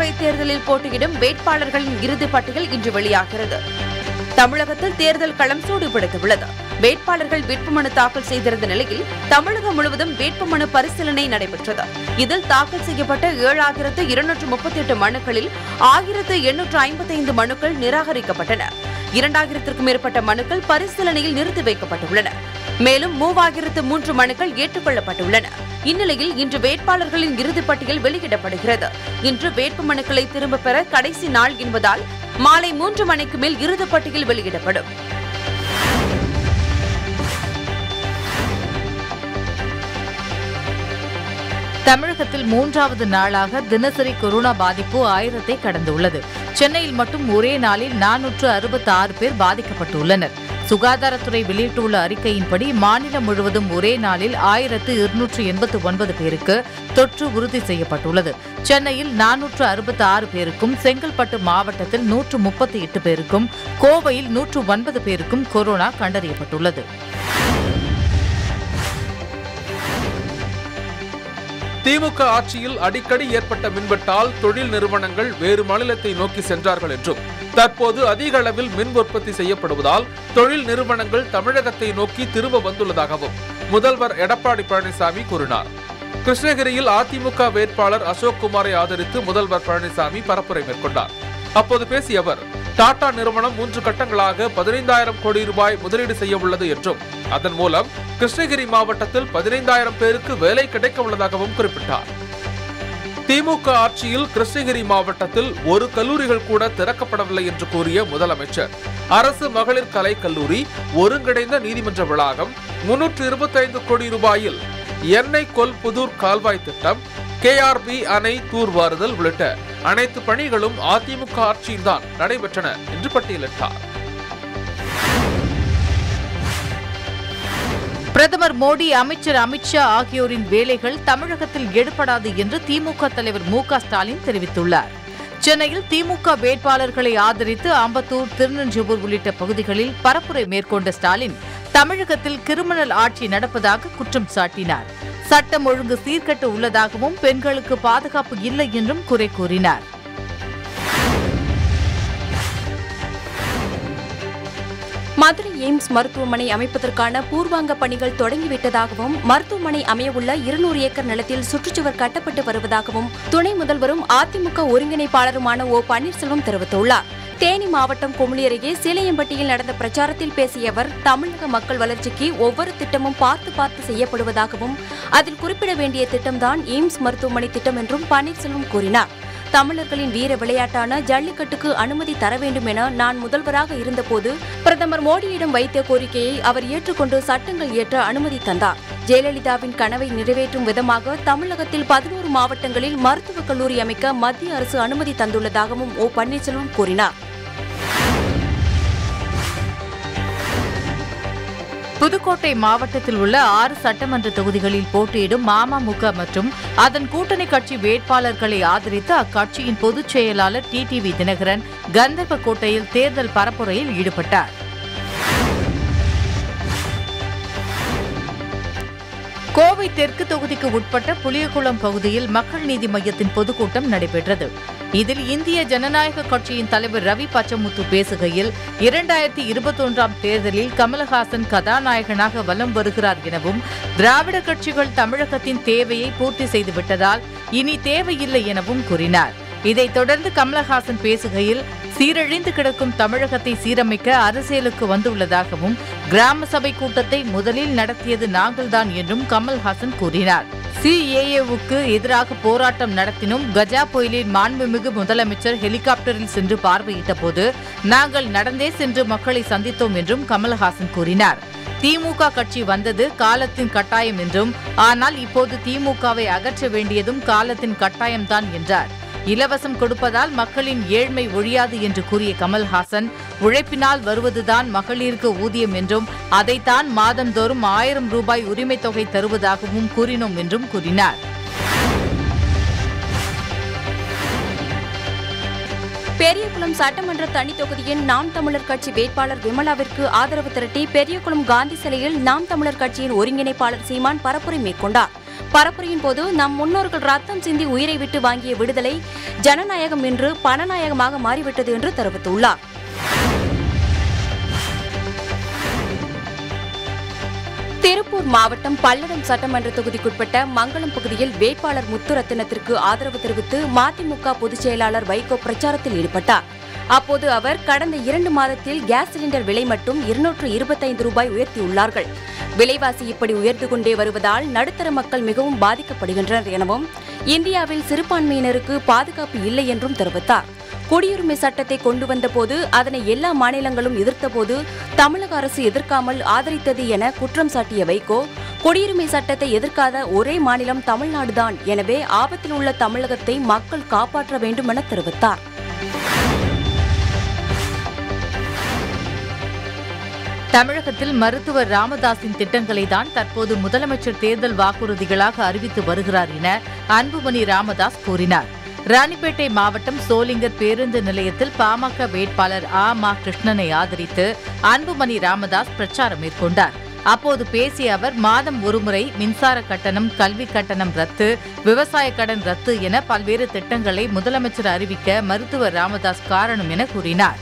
சட்டப்பேரவை தேர்தலில் போட்டியிடும் வேட்பாளர்களின் இறுதிப் பட்டியல் இன்று வெளியாகிறது தமிழகத்தில் தேர்தல் களம் சூடு பிடித்துள்ளது வேட்பாளர்கள் வேட்புமனு தாக்கல் செய்திருந்த நிலையில் தமிழகம் முழுவதும் வேட்புமனு பரிசீலனை நடைபெற்றது இதில் தாக்கல் செய்யப்பட்ட ஏழாயிரத்து இருநூற்று முப்பத்தி எட்டு மனுக்களில் ஆயிரத்து எண்ணூற்று ஐம்பத்தைந்து மனுக்கள் நிராகரிக்கப்பட்டன இரண்டாயிரத்திற்கும் மேற்பட்ட மனுக்கள் பரிசீலனையில் நிறுத்தி வைக்கப்பட்டுள்ளன மேலும் மூவாயிரத்து மூன்று மனுக்கள் ஏற்றுக்கொள்ளப்பட்டுள்ளன இந்நிலையில் இன்று வேட்பாளர்களின் இறுதிப் பட்டியல் வெளியிடப்படுகிறது இன்று வேட்புமனுக்களை திரும்பப் பெற கடைசி நாள் என்பதால் மாலை மூன்று மணிக்கு மேல் இறுதிப் பட்டியல் வெளியிடப்படும் தமிழகத்தில் மூன்றாவது நாளாக தினசரி கொரோனா பாதிப்பு ஆயிரத்தை கடந்துள்ளது சென்னையில் மட்டும் ஒரே நாளில் நானூற்று அறுபத்தி ஆறு பேர் பாதிக்கப்பட்டுள்ளனர் சுகாதாரத்துறை வெளியிட்டுள்ள அறிக்கையின்படி மாநிலம் முழுவதும் ஒரே நாளில் ஆயிரத்து இருநூற்று எண்பத்து ஒன்பது பேருக்கு தொற்று உறுதி செய்யப்பட்டுள்ளது சென்னையில் நானூற்று அறுபத்தி ஆறு பேருக்கும் செங்கல்பட்டு மாவட்டத்தில் நூற்று முப்பத்தி எட்டு பேருக்கும் கோவையில் நூற்று ஒன்பது பேருக்கும் கொரோனா கண்டறியப்பட்டுள்ளது திமுக ஆட்சியில் அடிக்கடி ஏற்பட்ட மின்வெட்டால் தொழில் நிறுவனங்கள் வேறு மாநிலத்தை நோக்கி சென்றார்கள் என்றும் தற்போது அதிக அளவில் மின் உற்பத்தி செய்யப்படுவதால் தொழில் நிறுவனங்கள் தமிழகத்தை நோக்கி திரும்ப வந்துள்ளதாகவும் முதல்வர் எடப்பாடி பழனிசாமி கூறினார் கிருஷ்ணகிரியில் அதிமுக வேட்பாளர் அசோக் குமாரை ஆதரித்து முதல்வர் பழனிசாமி பரப்புரை மேற்கொண்டார் அப்போது பேசிய அவர் டாடா நிறுவனம் மூன்று கட்டங்களாக பதினைந்தாயிரம் கோடி ரூபாய் முதலீடு செய்ய உள்ளது என்றும் அதன் மூலம் கிருஷ்ணகிரி மாவட்டத்தில் பதினைந்தாயிரம் பேருக்கு வேலை கிடைக்க உள்ளதாகவும் குறிப்பிட்டார் திமுக ஆட்சியில் கிருஷ்ணகிரி மாவட்டத்தில் ஒரு கல்லூரிகள் கூட திறக்கப்படவில்லை என்று கூறிய முதலமைச்சர் அரசு மகளிர் கலை கல்லூரி ஒருங்கிணைந்த நீதிமன்ற வளாகம் முன்னூற்று இருபத்தைந்து கோடி ரூபாயில் எண்ணெய் கொல்புதூர் கால்வாய் திட்டம் கேஆர்பி அணை தூர்வாறுதல் உள்ளிட்ட அனைத்து பணிகளும் அதிமுக ஆட்சியில்தான் நடைபெற்றன என்று பட்டியலிட்டார் பிரதமர் மோடி அமைச்சர் அமித்ஷா ஆகியோரின் வேலைகள் தமிழகத்தில் எடுபடாது என்று திமுக தலைவர் மு க ஸ்டாலின் தெரிவித்துள்ளார் சென்னையில் திமுக வேட்பாளர்களை ஆதரித்து அம்பத்தூர் திருநெஞ்சூர் உள்ளிட்ட பகுதிகளில் பரப்புரை மேற்கொண்ட ஸ்டாலின் தமிழகத்தில் கிரிமினல் ஆட்சி நடப்பதாக குற்றம் சாட்டினார் சட்டம் ஒழுங்கு சீர்கெட்டு உள்ளதாகவும் பெண்களுக்கு பாதுகாப்பு இல்லை என்றும் குறை கூறினார் மதுரை எய்ம்ஸ் மருத்துவமனை அமைப்பதற்கான பூர்வாங்க பணிகள் தொடங்கிவிட்டதாகவும் மருத்துவமனை அமையவுள்ள இருநூறு ஏக்கர் நிலத்தில் சுற்றுச்சுவர் கட்டப்பட்டு வருவதாகவும் துணை முதல்வரும் அதிமுக ஒருங்கிணைப்பாளருமான ஓ பன்னீர்செல்வம் தெரிவித்துள்ளார் தேனி மாவட்டம் குமுளி அருகே சீலையம்பட்டியில் நடந்த பிரச்சாரத்தில் பேசிய அவர் தமிழக மக்கள் வளர்ச்சிக்கு ஒவ்வொரு திட்டமும் பார்த்து பார்த்து செய்யப்படுவதாகவும் அதில் குறிப்பிட வேண்டிய திட்டம்தான் எய்ம்ஸ் மருத்துவமனை திட்டம் என்றும் பன்னீர்செல்வம் கூறினார் தமிழர்களின் வீர விளையாட்டான ஜல்லிக்கட்டுக்கு அனுமதி தர வேண்டும் என நான் முதல்வராக இருந்தபோது பிரதமர் மோடியிடம் வைத்த கோரிக்கையை அவர் ஏற்றுக்கொண்டு சட்டங்கள் இயற்ற அனுமதி தந்தார் ஜெயலலிதாவின் கனவை நிறைவேற்றும் விதமாக தமிழகத்தில் பதினோரு மாவட்டங்களில் மருத்துவக் கல்லூரி அமைக்க மத்திய அரசு அனுமதி தந்துள்ளதாகவும் ஓ பன்னீர்செல்வம் கூறினார் புதுக்கோட்டை மாவட்டத்தில் உள்ள ஆறு சட்டமன்ற தொகுதிகளில் போட்டியிடும் மமமுக மற்றும் அதன் கூட்டணி கட்சி வேட்பாளர்களை ஆதரித்து அக்கட்சியின் பொதுச் செயலாளர் டிடிவி தினகரன் கந்தர்வக்கோட்டையில் தேர்தல் பரப்புரையில் ஈடுபட்டார் கோவை தெற்கு தொகுதிக்கு உட்பட்ட புளியகுளம் பகுதியில் மக்கள் நீதி மய்யத்தின் பொதுக்கூட்டம் நடைபெற்றது இதில் இந்திய ஜனநாயக கட்சியின் தலைவர் ரவி பச்சமுத்து பேசுகையில் இரண்டாயிரத்தி இருபத்தொன்றாம் தேர்தலில் கமலஹாசன் கதாநாயகனாக வலம் வருகிறார் எனவும் திராவிட கட்சிகள் தமிழகத்தின் தேவையை பூர்த்தி செய்துவிட்டதால் இனி தேவையில்லை எனவும் கூறினார் இதைத் தொடர்ந்து கமலஹாசன் பேசுகையில் சீரழிந்து கிடக்கும் தமிழகத்தை சீரமைக்க அரசியலுக்கு வந்துள்ளதாகவும் கிராம சபை கூட்டத்தை முதலில் நடத்தியது நாங்கள்தான் என்றும் கமல்ஹாசன் கூறினார் சிஏஏவுக்கு எதிராக போராட்டம் நடத்தினும் கஜா புயலில் மாண்புமிகு முதலமைச்சர் ஹெலிகாப்டரில் சென்று பார்வையிட்ட போது நாங்கள் நடந்தே சென்று மக்களை சந்தித்தோம் என்றும் கமல்ஹாசன் கூறினார் திமுக கட்சி வந்தது காலத்தின் கட்டாயம் என்றும் ஆனால் இப்போது திமுகவை அகற்ற வேண்டியதும் காலத்தின் கட்டாயம்தான் என்றார் இலவசம் கொடுப்பதால் மக்களின் ஏழ்மை ஒழியாது என்று கூறிய கமல்ஹாசன் உழைப்பினால் வருவதுதான் மகளிருக்கு ஊதியம் என்றும் அதைத்தான் மாதந்தோறும் ஆயிரம் ரூபாய் உரிமைத் தொகை தருவதாகவும் கூறினோம் என்றும் கூறினார் பெரியகுளம் சட்டமன்ற தனி தொகுதியின் நாம் தமிழர் கட்சி வேட்பாளர் விமலாவிற்கு ஆதரவு திரட்டி பெரியகுளம் காந்தி சிலையில் நாம் தமிழர் கட்சியின் ஒருங்கிணைப்பாளர் சீமான் பரப்புரை மேற்கொண்டார் பரப்புரையின் போது நம் முன்னோர்கள் ரத்தம் சிந்தி உயிரை விட்டு வாங்கிய விடுதலை ஜனநாயகம் இன்று பணநாயகமாக மாறிவிட்டது என்று தெரிவித்துள்ளார் திருப்பூர் மாவட்டம் பல்லடம் சட்டமன்ற தொகுதிக்குட்பட்ட மங்களம் பகுதியில் வேட்பாளர் முத்துரத்தினத்திற்கு ஆதரவு தெரிவித்து மதிமுக பொதுச் செயலாளர் வைகோ பிரச்சாரத்தில் ஈடுபட்டார் அப்போது அவர் கடந்த இரண்டு மாதத்தில் கேஸ் சிலிண்டர் விலை மட்டும் இருநூற்று இருபத்தைந்து ரூபாய் உயர்த்தியுள்ளார்கள் விலைவாசி இப்படி உயர்ந்து கொண்டே வருவதால் நடுத்தர மக்கள் மிகவும் பாதிக்கப்படுகின்றனர் எனவும் இந்தியாவில் சிறுபான்மையினருக்கு பாதுகாப்பு இல்லை என்றும் தெரிவித்தார் குடியுரிமை சட்டத்தை கொண்டு வந்தபோது அதனை எல்லா மாநிலங்களும் எதிர்த்தபோது தமிழக அரசு எதிர்க்காமல் ஆதரித்தது என குற்றம் சாட்டிய வைகோ குடியுரிமை சட்டத்தை எதிர்க்காத ஒரே மாநிலம் தமிழ்நாடுதான் எனவே ஆபத்தில் உள்ள தமிழகத்தை மக்கள் காப்பாற்ற வேண்டும் என தெரிவித்தார் தமிழகத்தில் மருத்துவர் ராமதாஸின் திட்டங்களை தான் தற்போது முதலமைச்சர் தேர்தல் வாக்குறுதிகளாக அறிவித்து வருகிறார் என அன்புமணி ராமதாஸ் கூறினார் ராணிப்பேட்டை மாவட்டம் சோளிங்கர் பேருந்து நிலையத்தில் பாமக வேட்பாளர் ஆ மா கிருஷ்ணனை ஆதரித்து அன்புமணி ராமதாஸ் பிரச்சாரம் மேற்கொண்டார் அப்போது பேசிய அவர் மாதம் ஒருமுறை மின்சார கட்டணம் கல்வி கட்டணம் ரத்து விவசாய கடன் ரத்து என பல்வேறு திட்டங்களை முதலமைச்சர் அறிவிக்க மருத்துவர் ராமதாஸ் காரணம் என கூறினார்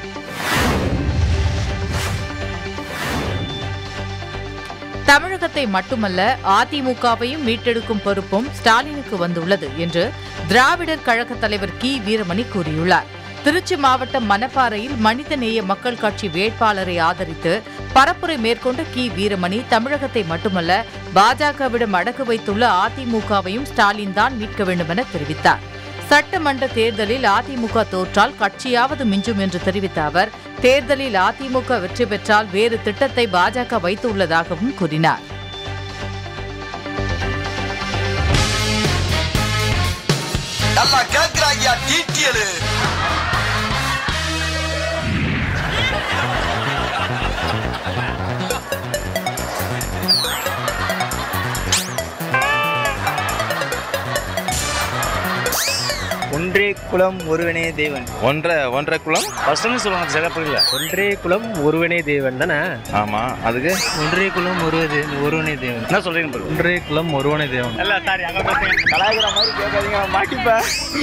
தமிழகத்தை மட்டுமல்ல அதிமுகவையும் மீட்டெடுக்கும் பொறுப்பும் ஸ்டாலினுக்கு வந்துள்ளது என்று திராவிடர் கழக தலைவர் கி வீரமணி கூறியுள்ளார் திருச்சி மாவட்டம் மணப்பாறையில் மனிதநேய மக்கள் கட்சி வேட்பாளரை ஆதரித்து பரப்புரை மேற்கொண்ட கி வீரமணி தமிழகத்தை மட்டுமல்ல பாஜகவிடம் அடகு வைத்துள்ள அதிமுகவையும் ஸ்டாலின் தான் மீட்க வேண்டும் என தெரிவித்தார் சட்டமன்ற தேர்தலில் அதிமுக தோற்றால் கட்சியாவது மிஞ்சும் என்று தெரிவித்த அவர் தேர்தலில் அதிமுக வெற்றி பெற்றால் வேறு திட்டத்தை பாஜக வைத்துள்ளதாகவும் கூறினார் நல்லா கேக்குறாங்க டீட்டியலு ஒன்றே குலம் ஒருவனே தேவன் ஒன்றரை ஒன்றரை குளம் ஃபர்ஸ்ட்னு சொல்லுவாங்க சில புரியல ஒன்றே குலம் ஒருவனே தேவன் தானே ஆமா அதுக்கு ஒன்றே குலம் ஒருவதே ஒருவனே தேவன் என்ன சொல்றீங்க bro? ஒன்றே குலம் ஒருவனே தேவன் இல்ல சாரி அங்க பார்த்தீங்க கலாய்க்கிற மாதிரி கேட்காதீங்க மாட்டிப்பா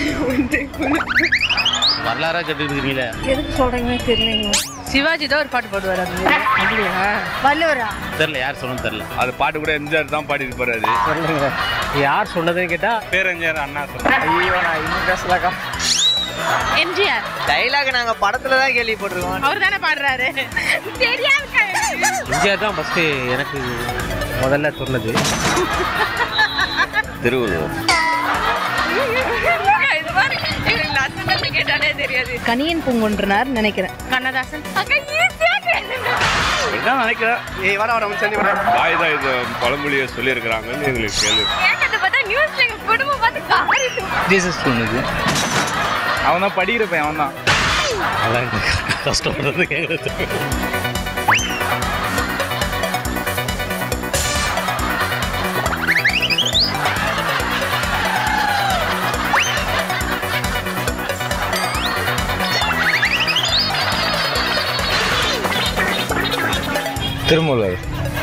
வரலாறா கேட்டுட்டு இருக்கீங்களே எதுக்கு சொல்றீங்கன்னு தெரியலைங்க சிவாஜி தான் ஒரு பாட்டு பாடுவார் அது அப்படியா வள்ளுவரா தெரியல யார் சொல்லணும் தெரியல அது பாட்டு கூட எம்ஜிஆர் தான் பாடிட்டு போறாரு சொல்லுங்க யார் சொன்னதுன்னு கேட்டா பேரஞ்சர் அண்ணா சொன்னார் ஐயோ நான் இன்னும் பேசலாக்கா எம்ஜிஆர் டைலாக் நாங்க படத்துல தான் கேள்விப்பட்டிருக்கோம் அவர் தானே பாடுறாரு தெரியாது எம்ஜிஆர் தான் ஃபர்ஸ்ட் எனக்கு முதல்ல சொன்னது திருவள்ளுவர் கேட்டாலே தெரியாது கனியன் பூங்குன்றனார் நினைக்கிறேன் கண்ணதாசன் இதான் நினைக்கிறேன் ஏய் வர வர சந்தி வர வாய் தான் இது பழமொழியை சொல்லியிருக்கிறாங்கன்னு எங்களுக்கு கேள்வி ஜீசஸ் சொன்னது அவன் தான் படிக்கிற பையன் அவன் தான் நல்லா கஷ்டப்படுறது கேட்குறது திருமூலர்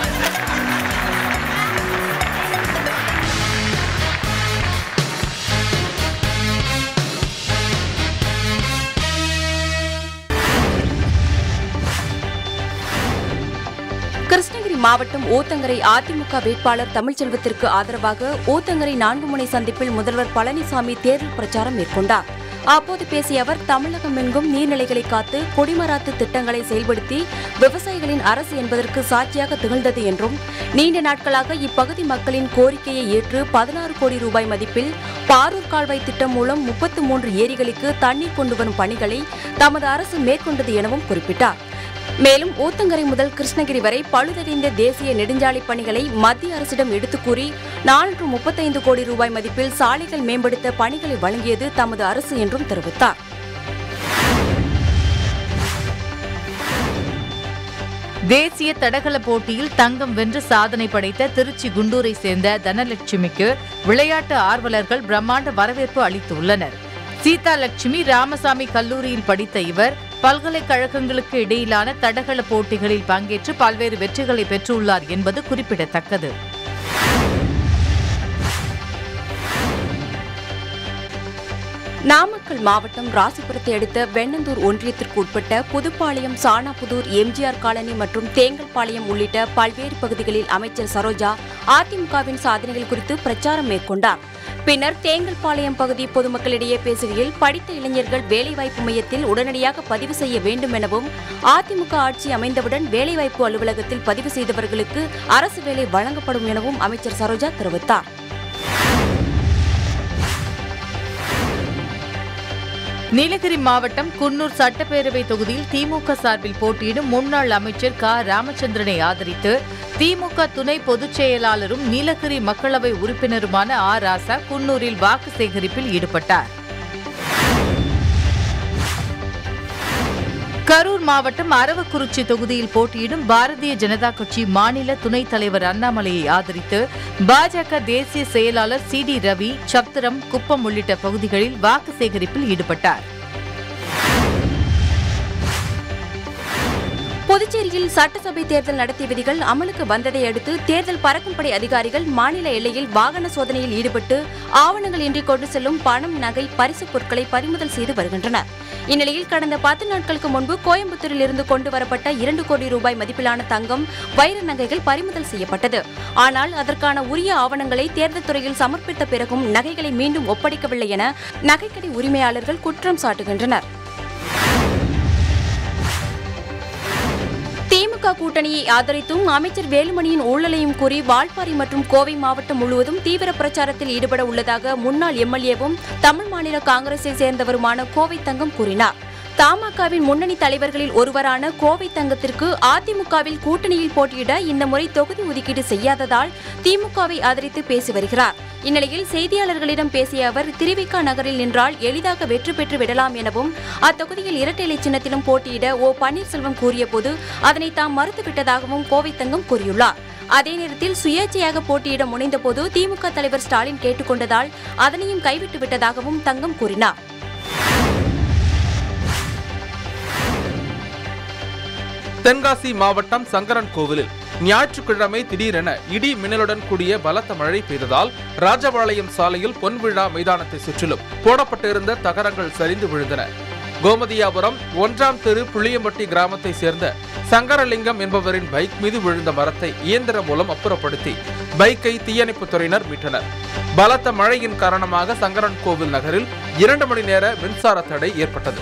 கிருஷ்ணகிரி மாவட்டம் ஊத்தங்கரை அதிமுக வேட்பாளர் தமிழ்ச்செல்வத்திற்கு ஆதரவாக ஊத்தங்கரை நான்கு முனை சந்திப்பில் முதல்வர் பழனிசாமி தேர்தல் பிரச்சாரம் மேற்கொண்டார் அப்போது பேசிய அவர் தமிழகம் எங்கும் நீர்நிலைகளை காத்து குடிமராத்து திட்டங்களை செயல்படுத்தி விவசாயிகளின் அரசு என்பதற்கு சாட்சியாக திகழ்ந்தது என்றும் நீண்ட நாட்களாக இப்பகுதி மக்களின் கோரிக்கையை ஏற்று பதினாறு கோடி ரூபாய் மதிப்பில் பாரூர் கால்வாய் திட்டம் மூலம் முப்பத்து மூன்று ஏரிகளுக்கு தண்ணீர் கொண்டு வரும் பணிகளை தமது அரசு மேற்கொண்டது எனவும் குறிப்பிட்டார் மேலும் ஊத்தங்கரை முதல் கிருஷ்ணகிரி வரை பழுதடைந்த தேசிய நெடுஞ்சாலை பணிகளை மத்திய அரசிடம் எடுத்துக் கூறி நானூற்று முப்பத்தைந்து கோடி ரூபாய் மதிப்பில் சாலைகள் மேம்படுத்த பணிகளை வழங்கியது தமது அரசு என்றும் தெரிவித்தார் தேசிய தடகள போட்டியில் தங்கம் வென்று சாதனை படைத்த திருச்சி குண்டூரை சேர்ந்த தனலட்சுமிக்கு விளையாட்டு ஆர்வலர்கள் பிரம்மாண்ட வரவேற்பு அளித்துள்ளனர் சீதா லட்சுமி ராமசாமி கல்லூரியில் படித்த இவர் பல்கலைக்கழகங்களுக்கு இடையிலான தடகள போட்டிகளில் பங்கேற்று பல்வேறு வெற்றிகளை பெற்றுள்ளார் என்பது குறிப்பிடத்தக்கது நாமக்கல் மாவட்டம் ராசிபுரத்தை அடுத்த வெண்ணந்தூர் ஒன்றியத்திற்கு உட்பட்ட புதுப்பாளையம் சானாபுதூர் எம்ஜிஆர் காலனி மற்றும் தேங்கல்பாளையம் உள்ளிட்ட பல்வேறு பகுதிகளில் அமைச்சர் சரோஜா அதிமுகவின் சாதனைகள் குறித்து பிரச்சாரம் மேற்கொண்டார் பின்னர் தேங்கல்பாளையம் பகுதி பொதுமக்களிடையே பேசுகையில் படித்த இளைஞர்கள் வேலைவாய்ப்பு மையத்தில் உடனடியாக பதிவு செய்ய வேண்டும் எனவும் அதிமுக ஆட்சி அமைந்தவுடன் வேலைவாய்ப்பு அலுவலகத்தில் பதிவு செய்தவர்களுக்கு அரசு வேலை வழங்கப்படும் எனவும் அமைச்சர் சரோஜா தெரிவித்தார் நீலகிரி மாவட்டம் குன்னூர் சட்டப்பேரவை தொகுதியில் திமுக சார்பில் போட்டியிடும் முன்னாள் அமைச்சர் க ராமச்சந்திரனை ஆதரித்து திமுக துணை பொதுச் செயலாளரும் நீலகிரி மக்களவை உறுப்பினருமான ஆ ராசா குன்னூரில் வாக்கு சேகரிப்பில் ஈடுபட்டார் கரூர் மாவட்டம் அரவக்குறிச்சி தொகுதியில் போட்டியிடும் பாரதிய ஜனதா கட்சி மாநில துணைத் தலைவர் அண்ணாமலையை ஆதரித்து பாஜக தேசிய செயலாளர் சி டி ரவி சத்திரம் குப்பம் உள்ளிட்ட பகுதிகளில் வாக்கு சேகரிப்பில் ஈடுபட்டார் புதுச்சேரியில் சட்டசபை தேர்தல் நடத்திய விதிகள் அமலுக்கு வந்ததை அடுத்து தேர்தல் பறக்கும்படை அதிகாரிகள் மாநில எல்லையில் வாகன சோதனையில் ஈடுபட்டு ஆவணங்கள் இன்றி கொண்டு செல்லும் பணம் நகை பரிசுப் பொருட்களை பறிமுதல் செய்து வருகின்றனர் இந்நிலையில் கடந்த பத்து நாட்களுக்கு முன்பு கோயம்புத்தூரில் இருந்து கொண்டு வரப்பட்ட இரண்டு கோடி ரூபாய் மதிப்பிலான தங்கம் வைர நகைகள் பறிமுதல் செய்யப்பட்டது ஆனால் அதற்கான உரிய ஆவணங்களை தேர்தல் துறையில் சமர்ப்பித்த பிறகும் நகைகளை மீண்டும் ஒப்படைக்கவில்லை என நகைக்கடை உரிமையாளர்கள் குற்றம் சாட்டுகின்றனர் திமுக கூட்டணியை ஆதரித்தும் அமைச்சர் வேலுமணியின் ஊழலையும் கூறி வால்பாறை மற்றும் கோவை மாவட்டம் முழுவதும் தீவிர பிரச்சாரத்தில் ஈடுபட உள்ளதாக முன்னாள் எம்எல்ஏவும் தமிழ் மாநில காங்கிரஸை சேர்ந்தவருமான கோவை தங்கம் கூறினார் தமாகவின் முன்னணி தலைவர்களில் ஒருவரான கோவை தங்கத்திற்கு அதிமுகவில் கூட்டணியில் போட்டியிட இந்த முறை தொகுதி ஒதுக்கீடு செய்யாததால் திமுகவை ஆதரித்து பேசி வருகிறார் இந்நிலையில் செய்தியாளர்களிடம் பேசிய அவர் திருவிக்கா நகரில் நின்றால் எளிதாக வெற்றி பெற்று விடலாம் எனவும் அத்தொகுதியில் இரட்டை இலை சின்னத்திலும் போட்டியிட ஓ பன்னீர்செல்வம் கூறியபோது அதனை தாம் மறுத்துவிட்டதாகவும் கோவை தங்கம் கூறியுள்ளார் அதே நேரத்தில் சுயேட்சையாக போட்டியிட முனைந்தபோது திமுக தலைவர் ஸ்டாலின் கேட்டுக்கொண்டதால் அதனையும் கைவிட்டு விட்டதாகவும் தங்கம் கூறினார் தென்காசி மாவட்டம் சங்கரன் கோவிலில் ஞாயிற்றுக்கிழமை திடீரென இடி மின்னலுடன் கூடிய பலத்த மழை பெய்ததால் ராஜபாளையம் சாலையில் பொன்விழா மைதானத்தை சுற்றிலும் போடப்பட்டிருந்த தகரங்கள் சரிந்து விழுந்தன கோமதியாபுரம் ஒன்றாம் தெரு புளியம்பட்டி கிராமத்தை சேர்ந்த சங்கரலிங்கம் என்பவரின் பைக் மீது விழுந்த மரத்தை இயந்திரம் மூலம் அப்புறப்படுத்தி பைக்கை தீயணைப்புத் துறையினர் மீட்டனர் பலத்த மழையின் காரணமாக சங்கரன் கோவில் நகரில் இரண்டு மணி நேர மின்சார தடை ஏற்பட்டது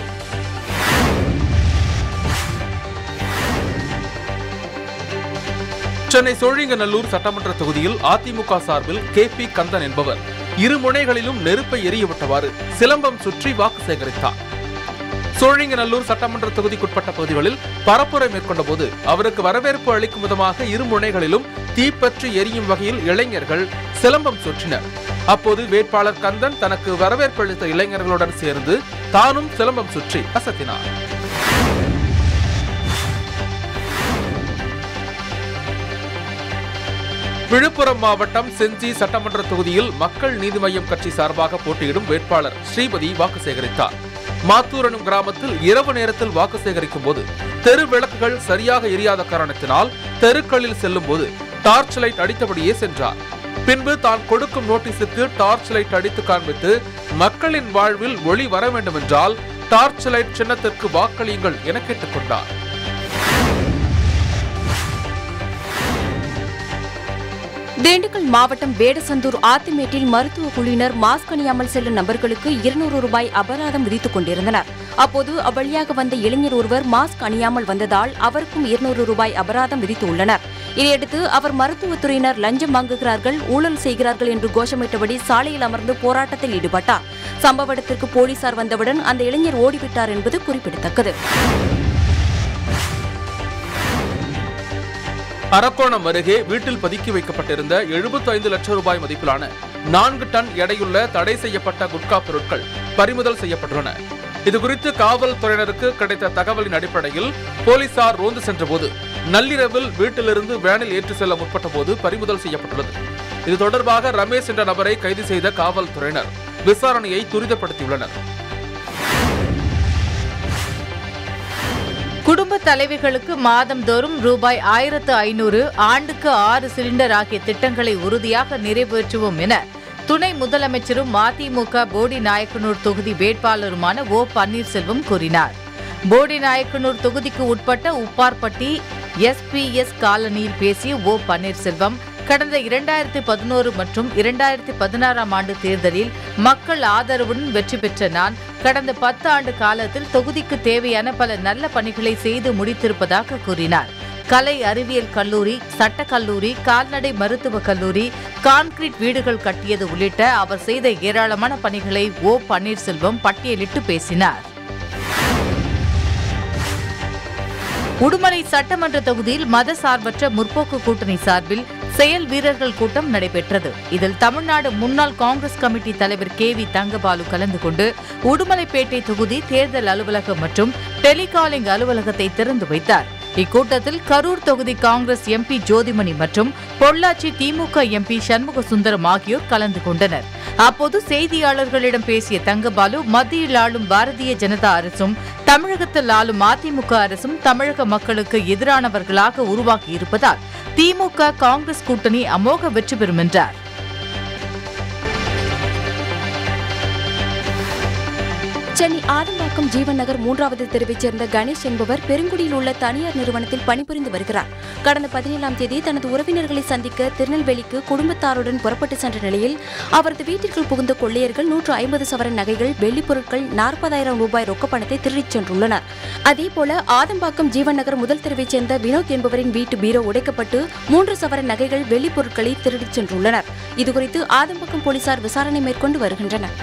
சென்னை சோழிங்கநல்லூர் சட்டமன்ற தொகுதியில் அதிமுக சார்பில் கே பி கந்தன் என்பவர் இரு முனைகளிலும் நெருப்பை எரியவிட்டவாறு சிலம்பம் சுற்றி வாக்கு சேகரித்தார் சோழிங்கநல்லூர் சட்டமன்ற தொகுதிக்குட்பட்ட பகுதிகளில் பரப்புரை மேற்கொண்ட போது அவருக்கு வரவேற்பு அளிக்கும் விதமாக இரு முனைகளிலும் தீப்பற்றி எரியும் வகையில் இளைஞர்கள் சிலம்பம் சுற்றினர் அப்போது வேட்பாளர் கந்தன் தனக்கு வரவேற்பு அளித்த இளைஞர்களுடன் சேர்ந்து தானும் சிலம்பம் சுற்றி அசத்தினார் விழுப்புரம் மாவட்டம் செஞ்சி சட்டமன்ற தொகுதியில் மக்கள் நீதி மய்யம் கட்சி சார்பாக போட்டியிடும் வேட்பாளர் ஸ்ரீபதி வாக்கு சேகரித்தார் மாத்தூர் எனும் கிராமத்தில் இரவு நேரத்தில் வாக்கு சேகரிக்கும் போது தெரு விளக்குகள் சரியாக எரியாத காரணத்தினால் தெருக்களில் செல்லும் போது டார்ச் லைட் அடித்தபடியே சென்றார் பின்பு தான் கொடுக்கும் நோட்டீஸுக்கு டார்ச் லைட் அடித்து காண்பித்து மக்களின் வாழ்வில் ஒளி வர வேண்டுமென்றால் டார்ச் லைட் சின்னத்திற்கு வாக்களியுங்கள் என கேட்டுக்கொண்டார் திண்டுக்கல் மாவட்டம் வேடசந்தூர் ஆத்திமேட்டில் மருத்துவ குழுவினர் மாஸ்க் அணியாமல் செல்லும் நபர்களுக்கு இருநூறு ரூபாய் அபராதம் விதித்துக் கொண்டிருந்தனர் அப்போது அவ்வழியாக வந்த இளைஞர் ஒருவர் மாஸ்க் அணியாமல் வந்ததால் அவருக்கும் இருநூறு ரூபாய் அபராதம் விதித்துள்ளனர் இதையடுத்து அவர் மருத்துவத்துறையினர் லஞ்சம் வாங்குகிறார்கள் ஊழல் செய்கிறார்கள் என்று கோஷமிட்டபடி சாலையில் அமர்ந்து போராட்டத்தில் ஈடுபட்டார் சம்பவ இடத்திற்கு போலீசார் வந்தவுடன் அந்த இளைஞர் ஓடிவிட்டார் என்பது குறிப்பிடத்தக்கது அரக்கோணம் அருகே வீட்டில் பதுக்கி வைக்கப்பட்டிருந்த 75 லட்சம் ரூபாய் மதிப்பிலான நான்கு டன் எடையுள்ள தடை செய்யப்பட்ட குட்கா பொருட்கள் பறிமுதல் செய்யப்பட்டுள்ளன இதுகுறித்து காவல்துறையினருக்கு கிடைத்த தகவலின் அடிப்படையில் போலீசார் ரோந்து சென்றபோது நள்ளிரவில் வீட்டிலிருந்து வேனில் ஏற்றி செல்ல முற்பட்ட போது பறிமுதல் செய்யப்பட்டுள்ளது இது தொடர்பாக ரமேஷ் என்ற நபரை கைது செய்த காவல்துறையினர் விசாரணையை துரிதப்படுத்தியுள்ளனர் குடும்ப தலைவிகளுக்கு மாதம்தோறும் ரூபாய் ஆயிரத்து ஐநூறு ஆண்டுக்கு ஆறு சிலிண்டர் ஆகிய திட்டங்களை உறுதியாக நிறைவேற்றுவோம் என துணை முதலமைச்சரும் மதிமுக போடி நாயக்கனூர் தொகுதி வேட்பாளருமான ஓ பன்னீர்செல்வம் கூறினார் போடி நாயக்கனூர் தொகுதிக்கு உட்பட்ட உப்பார்பட்டி எஸ்பிஎஸ் காலனியில் பேசிய ஓ பன்னீர்செல்வம் கடந்த இரண்டாயிரத்தி பதினோரு மற்றும் இரண்டாயிரத்தி பதினாறாம் ஆண்டு தேர்தலில் மக்கள் ஆதரவுடன் வெற்றி பெற்ற நான் கடந்த பத்து ஆண்டு காலத்தில் தொகுதிக்கு தேவையான பல நல்ல பணிகளை செய்து முடித்திருப்பதாக கூறினார் கலை அறிவியல் கல்லூரி சட்டக் கல்லூரி கால்நடை மருத்துவக் கல்லூரி கான்கிரீட் வீடுகள் கட்டியது உள்ளிட்ட அவர் செய்த ஏராளமான பணிகளை ஓ பன்னீர்செல்வம் பட்டியலிட்டு பேசினார் உடுமலை சட்டமன்ற தொகுதியில் மத சார்பற்ற முற்போக்கு கூட்டணி சார்பில் செயல் வீரர்கள் கூட்டம் நடைபெற்றது இதில் தமிழ்நாடு முன்னாள் காங்கிரஸ் கமிட்டி தலைவர் கே வி தங்கபாலு கலந்து கொண்டு உடுமலைப்பேட்டை தொகுதி தேர்தல் அலுவலகம் மற்றும் டெலிகாலிங் அலுவலகத்தை திறந்து வைத்தார் இக்கூட்டத்தில் கரூர் தொகுதி காங்கிரஸ் எம்பி ஜோதிமணி மற்றும் பொள்ளாச்சி திமுக எம்பி சண்முக சுந்தரம் ஆகியோர் கலந்து கொண்டனர் அப்போது செய்தியாளர்களிடம் பேசிய தங்கபாலு மத்தியில் ஆளும் பாரதிய ஜனதா அரசும் தமிழகத்தில் ஆளும் அதிமுக அரசும் தமிழக மக்களுக்கு எதிரானவர்களாக உருவாகி இருப்பதால் திமுக காங்கிரஸ் கூட்டணி அமோக வெற்றி பெறும் என்றார் சென்னை ஆதம்பாக்கம் ஜீவன் நகர் மூன்றாவது தெருவைச் சேர்ந்த கணேஷ் என்பவர் பெருங்குடியில் உள்ள தனியார் நிறுவனத்தில் பணிபுரிந்து வருகிறார் கடந்த பதினேழாம் தேதி தனது உறவினர்களை சந்திக்க திருநெல்வேலிக்கு குடும்பத்தாருடன் புறப்பட்டு சென்ற நிலையில் அவரது வீட்டிற்குள் புகுந்த கொள்ளையர்கள் நூற்று ஐம்பது சவரன் நகைகள் வெள்ளிப் பொருட்கள் நாற்பதாயிரம் ரூபாய் ரொக்க பணத்தை திருடிச் சென்றுள்ளனர் அதேபோல ஆதம்பாக்கம் ஜீவன் நகர் முதல் தெருவைச் சேர்ந்த வினோத் என்பவரின் வீட்டு பீரோ உடைக்கப்பட்டு மூன்று சவரன் நகைகள் வெள்ளிப் பொருட்களை திருடிச் சென்றுள்ளனர் இதுகுறித்து ஆதம்பாக்கம் போலீசார் விசாரணை மேற்கொண்டு வருகின்றனர்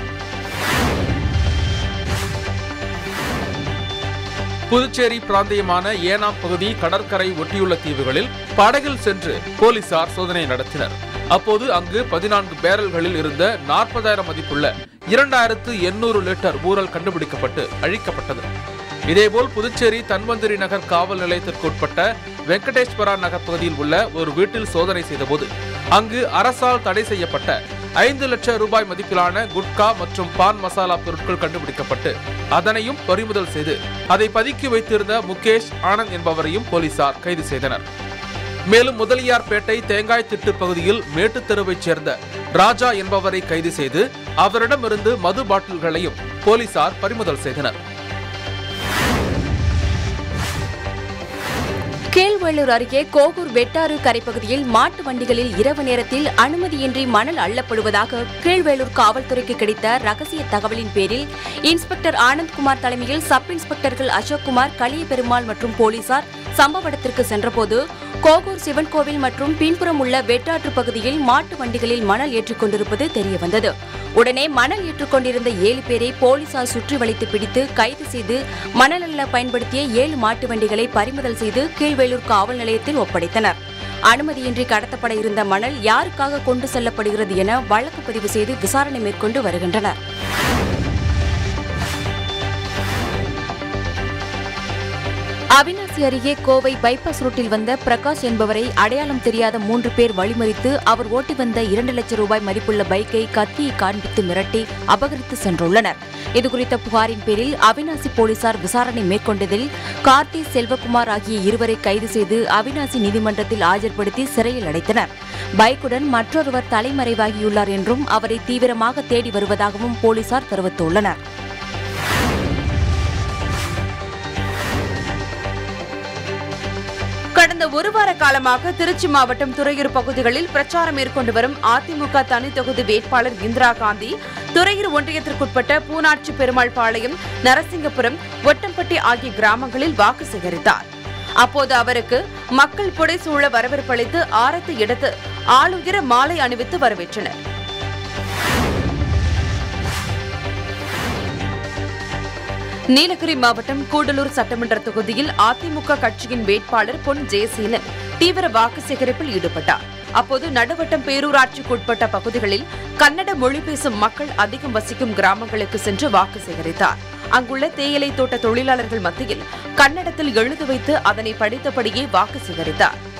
புதுச்சேரி பிராந்தியமான ஏனாம் பகுதி கடற்கரை ஒட்டியுள்ள தீவுகளில் படகில் சென்று போலீசார் சோதனை நடத்தினர் அப்போது அங்கு பதினான்கு பேரல்களில் இருந்த நாற்பதாயிரம் மதிப்புள்ள இரண்டாயிரத்து எண்ணூறு லிட்டர் ஊரல் கண்டுபிடிக்கப்பட்டு அழிக்கப்பட்டது இதேபோல் புதுச்சேரி தன்வந்திரி நகர் காவல் நிலையத்திற்கு உட்பட்ட வெங்கடேஸ்வரா நகர் பகுதியில் உள்ள ஒரு வீட்டில் சோதனை செய்தபோது அங்கு அரசால் தடை செய்யப்பட்ட ஐந்து லட்சம் ரூபாய் மதிப்பிலான குட்கா மற்றும் பான் மசாலா பொருட்கள் கண்டுபிடிக்கப்பட்டு அதனையும் பறிமுதல் செய்து அதை பதுக்கி வைத்திருந்த முகேஷ் ஆனந்த் என்பவரையும் போலீசார் கைது செய்தனர் மேலும் முதலியார்பேட்டை தேங்காய் திட்டு பகுதியில் மேட்டுத்தெருவைச் சேர்ந்த ராஜா என்பவரை கைது செய்து அவரிடமிருந்து மது பாட்டில்களையும் போலீசார் பறிமுதல் செய்தனர் கீழ்வேளூர் அருகே கோகூர் வெட்டாறு கரைப்பகுதியில் மாட்டு வண்டிகளில் இரவு நேரத்தில் அனுமதியின்றி மணல் அள்ளப்படுவதாக கீழ்வேளூர் காவல்துறைக்கு கிடைத்த ரகசிய தகவலின் பேரில் இன்ஸ்பெக்டர் ஆனந்த்குமார் தலைமையில் சப் இன்ஸ்பெக்டர்கள் அசோக்குமார் களியபெருமாள் மற்றும் போலீசார் சம்பவ இடத்திற்கு சென்றபோது கோகூர் சிவன் கோவில் மற்றும் பின்புறம் உள்ள வெட்டாற்று பகுதியில் மாட்டு வண்டிகளில் மணல் ஏற்றிக் கொண்டிருப்பது தெரியவந்தது உடனே மணல் ஏற்றுக் கொண்டிருந்த ஏழு பேரை போலீசார் சுற்றி வளைத்து பிடித்து கைது செய்து மணல் அள்ள பயன்படுத்திய ஏழு மாட்டு வண்டிகளை பறிமுதல் செய்து கீழ்வேலூர் காவல் நிலையத்தில் ஒப்படைத்தனர் அனுமதியின்றி கடத்தப்பட இருந்த மணல் யாருக்காக கொண்டு செல்லப்படுகிறது என வழக்கு பதிவு செய்து விசாரணை மேற்கொண்டு வருகின்றனர் அவினாசி அருகே கோவை பைபாஸ் ரூட்டில் வந்த பிரகாஷ் என்பவரை அடையாளம் தெரியாத மூன்று பேர் வழிமறித்து அவர் ஓட்டி வந்த இரண்டு லட்சம் ரூபாய் மதிப்புள்ள பைக்கை கத்தியை காண்பித்து மிரட்டி அபகரித்து சென்றுள்ளனர் இதுகுறித்த புகாரின் பேரில் அவினாசி போலீசார் விசாரணை மேற்கொண்டதில் கார்த்தி செல்வகுமார் ஆகிய இருவரை கைது செய்து அவினாசி நீதிமன்றத்தில் ஆஜர்படுத்தி சிறையில் அடைத்தனர் பைக்குடன் மற்றொருவர் தலைமறைவாகியுள்ளார் என்றும் அவரை தீவிரமாக தேடி வருவதாகவும் போலீசார் தெரிவித்துள்ளனர் கடந்த ஒரு வார காலமாக திருச்சி மாவட்டம் துறையூர் பகுதிகளில் பிரச்சாரம் மேற்கொண்டு வரும் அதிமுக தனி தொகுதி வேட்பாளர் இந்திரா காந்தி துறையூர் ஒன்றியத்திற்குட்பட்ட பூனாட்சி பெருமாள் பாளையம் நரசிங்கபுரம் ஒட்டம்பட்டி ஆகிய கிராமங்களில் வாக்கு சேகரித்தார் அப்போது அவருக்கு மக்கள் புடைசூழ வரவேற்பளித்து ஆரத்தை எடுத்து ஆளுயர மாலை அணிவித்து வரவேற்றனர் நீலகிரி மாவட்டம் கூடலூர் சட்டமன்ற தொகுதியில் அதிமுக கட்சியின் வேட்பாளர் பொன் ஜெயசீலன் தீவிர வாக்கு சேகரிப்பில் ஈடுபட்டார் அப்போது நடுவட்டம் பேரூராட்சிக்குட்பட்ட பகுதிகளில் கன்னட மொழி பேசும் மக்கள் அதிகம் வசிக்கும் கிராமங்களுக்கு சென்று வாக்கு சேகரித்தார் அங்குள்ள தேயிலை தோட்ட தொழிலாளர்கள் மத்தியில் கன்னடத்தில் எழுதி வைத்து அதனை படித்தபடியே வாக்கு சேகரித்தார்